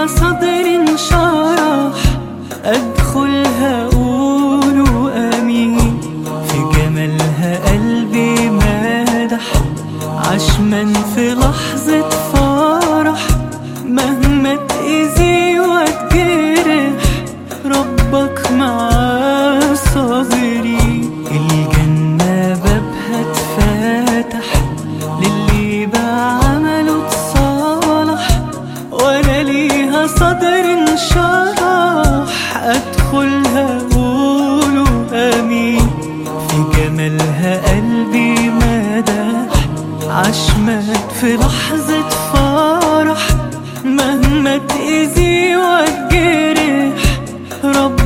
ليها صدر انشرح أدخلها أقول أمين في جمالها قلبي مدح عشمان في لحظة فرح مهما تأذي وتجرح ربك مع صابرين الجنة بابها اتفتح للي بعمله اتصالح وانا ليها صدر انشرح ادخلها اقوله امين في جمالها قلبي مدح عشمت في لحظة فرح مهما تأذي وتجرح رب